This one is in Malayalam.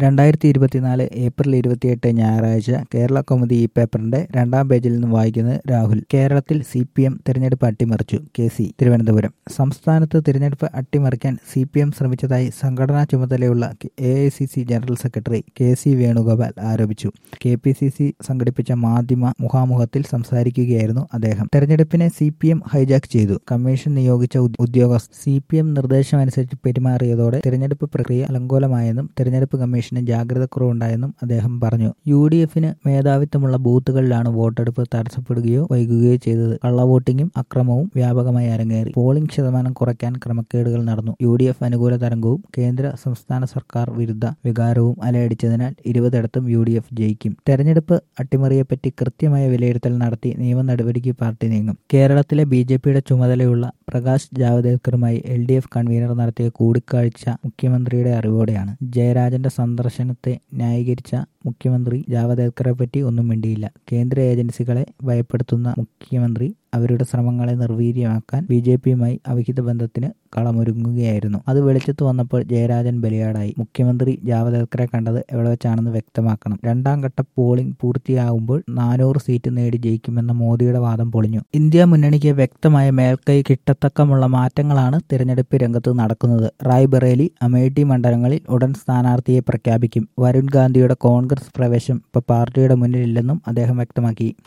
രണ്ടായിരത്തി ഇരുപത്തിനാല് ഏപ്രിൽ ഇരുപത്തിയെട്ട് ഞായറാഴ്ച കേരള കൗമുദി ഈ പേപ്പറിന്റെ രണ്ടാം പേജിൽ നിന്ന് വായിക്കുന്നത് രാഹുൽ കേരളത്തിൽ സി പി എം തിരഞ്ഞെടുപ്പ് അട്ടിമറിച്ചു കെ സി തിരുവനന്തപുരം സംസ്ഥാനത്ത് തിരഞ്ഞെടുപ്പ് അട്ടിമറിക്കാൻ സി പി എം ശ്രമിച്ചതായി സംഘടനാ ചുമതലയുള്ള A I C C general secretary K C Venugopal ആരോപിച്ചു കെ പി സി സി സംഘടിപ്പിച്ച മാധ്യമ മുഖാമുഖത്തിൽ സംസാരിക്കുകയായിരുന്നു അദ്ദേഹം തെരഞ്ഞെടുപ്പിനെ സി പി എം ഹൈജാക്ക് ചെയ്തു കമ്മീഷൻ നിയോഗിച്ച ഉദ്യോഗസ്ഥർ സി പി എം നിർദ്ദേശമനുസരിച്ച് പെരുമാറിയതോടെ തിരഞ്ഞെടുപ്പ് പ്രക്രിയ അലങ്കോലമായെന്നും തെരഞ്ഞെടുപ്പ് കമ്മീഷന് ജാഗ്രത കുറവുണ്ടായെന്നും അദ്ദേഹം പറഞ്ഞു യു ഡി എഫിന് മേധാവിത്വമുള്ള ബൂത്തുകളിലാണ് വോട്ടെടുപ്പ് തടസ്സപ്പെടുകയോ വൈകുകയോ ചെയ്തത് കള്ളവോട്ടിംഗും അക്രമവും വ്യാപകമായി അരങ്ങേറി പോളിംഗ് ശതമാനം കുറയ്ക്കാൻ ക്രമക്കേടുകൾ നടന്നു യു ഡി എഫ് അനുകൂല തരംഗവും കേന്ദ്ര സംസ്ഥാന സർക്കാർ വിരുദ്ധ വികാരവും അലയടിച്ചതിനാൽ ഇരുപതിടത്തും യു ഡി എഫ് ജയിക്കും തെരഞ്ഞെടുപ്പ് അട്ടിമറിയെപ്പറ്റി കൃത്യമായ വിലയിരുത്തൽ നടത്തി നിയമ നടപടിക്ക് പാർട്ടി നീങ്ങും കേരളത്തിലെ ബി ജെ പിയുടെ ചുമതലയുള്ള പ്രകാശ് ജാവദേക്കറുമായി എൽ ഡി എഫ് കൺവീനർ നടത്തിയ കൂടിക്കാഴ്ച മുഖ്യമന്ത്രിയുടെ അറിവോടെയാണ് ജയരാജന്റെ സന്ദർശനത്തെ ന്യായീകരിച്ച മുഖ്യമന്ത്രി ജാവദേക്കറെ പറ്റി ഒന്നും മിണ്ടിയില്ല കേന്ദ്ര ഏജൻസികളെ ഭയപ്പെടുത്തുന്ന മുഖ്യമന്ത്രി അവരുടെ ശ്രമങ്ങളെ നിർവീര്യമാക്കാൻ ബി ജെ പിയുമായി അവിഹിത ബന്ധത്തിന് കളമൊരുങ്ങുകയായിരുന്നു അത് വെളിച്ചത്ത് വന്നപ്പോൾ ജയരാജൻ ബലിയാടായി മുഖ്യമന്ത്രി ജാവദേക്കറെ കണ്ടത് എവിടെ വെച്ചാണെന്ന് വ്യക്തമാക്കണം രണ്ടാം ഘട്ട പോളിംഗ് പൂർത്തിയാകുമ്പോൾ നാനൂറ് സീറ്റ് നേടി ജയിക്കുമെന്ന മോദിയുടെ വാദം പൊളിഞ്ഞു ഇന്ത്യ മുന്നണിക്ക് വ്യക്തമായ മേൽക്കൈ കിട്ടത്തക്കമുള്ള മാറ്റങ്ങളാണ് തിരഞ്ഞെടുപ്പ് രംഗത്ത് നടക്കുന്നത് റായ്ബറേലി അമേഠി മണ്ഡലങ്ങളിൽ ഉടൻ സ്ഥാനാർത്ഥിയെ പ്രഖ്യാപിക്കും വരുൺ ഗാന്ധിയുടെ കോൺഗ്രസ് പ്രവേശം ഇപ്പോൾ പാർട്ടിയുടെ മുന്നിലില്ലെന്നും അദ്ദേഹം വ്യക്തമാക്കി